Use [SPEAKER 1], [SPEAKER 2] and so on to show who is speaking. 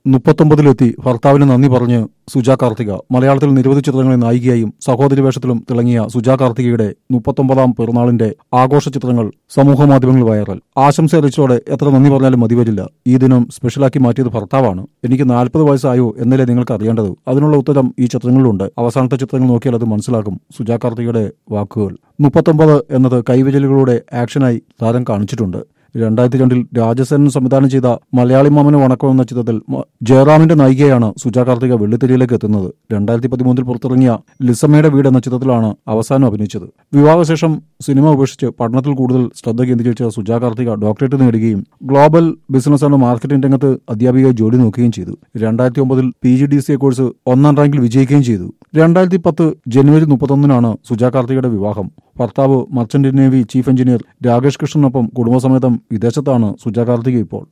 [SPEAKER 1] മുപ്പത്തൊമ്പതിലെത്തി ഭർത്താവിന് നന്ദി പറഞ്ഞ് സുജാ കാർത്തിക മലയാളത്തിൽ നിരവധി ചിത്രങ്ങളിൽ നായികയായും സഹോദരി വേഷത്തിലും തിളങ്ങിയ സുജാ കാർത്തികയുടെ മുപ്പത്തൊമ്പതാം പിറന്നാളിന്റെ ആഘോഷ ചിത്രങ്ങൾ സമൂഹ മാധ്യമങ്ങളിൽ വൈറൽ ആശംസ അറിയിച്ചതോടെ എത്ര നന്ദി പറഞ്ഞാലും മതി വരില്ല ഈ ദിനം സ്പെഷ്യലാക്കി മാറ്റിയത് ഭർത്താവാണ് എനിക്ക് നാൽപ്പത് വയസ്സായോ എന്നല്ലേ നിങ്ങൾക്ക് അറിയേണ്ടത് അതിനുള്ള ഉത്തരം ഈ ചിത്രങ്ങളിലുണ്ട് അവസാനത്തെ ചിത്രങ്ങൾ നോക്കിയാൽ അത് മനസ്സിലാക്കും സുജാ കാർത്തികയുടെ വാക്കുകൾ മുപ്പത്തൊമ്പത് എന്നത് കൈവിരലുകളുടെ ആക്ഷനായി താരം കാണിച്ചിട്ടുണ്ട് രണ്ടായിരത്തി രണ്ടിൽ രാജസേനൻ സംവിധാനം ചെയ്ത മലയാളി മാമന് വണക്കം എന്ന ചിത്രത്തിൽ മ- ജയറാമിന്റെ നായികയാണ് സുജാ കാർത്തിക വെള്ളിത്തിരിയിലേക്ക് എത്തുന്നത് രണ്ടായിരത്തി പതിമൂന്നിൽ പുറത്തിറങ്ങിയ ലിസമ്മയുടെ വീട് എന്ന ചിത്രത്തിലാണ് അവസാനം അഭിനയിച്ചത് വിവാഹശേഷം സിനിമ ഉപേക്ഷിച്ച് പഠനത്തിൽ കൂടുതൽ ശ്രദ്ധ കേന്ദ്രീകരിച്ച സുജാ കാർത്തിക ഡോക്ടറേറ്റ് നേടുകയും ഗ്ലോബൽ ബിസിനസ് ആൻഡ് മാർക്കറ്റിംഗ് രംഗത്ത് അധ്യാപികയായി ജോലി നോക്കുകയും ചെയ്തു രണ്ടായിരത്തി ഒമ്പതിൽ P G D C A course ഒന്നാം റാങ്കിൽ വിജയിക്കുകയും ചെയ്തു രണ്ടായിരത്തി പത്ത് ജനുവരി മുപ്പത്തൊന്നിനാണ് സുജാ കാർത്തികയുടെ വിവാഹം ഭർത്താവ് merchant navy chief engineer Rakesh കൃഷ്ണനൊപ്പം കുടുംബസമേതം വിദേശത്താണ് സുജാ കാർത്തിക ഇപ്പോൾ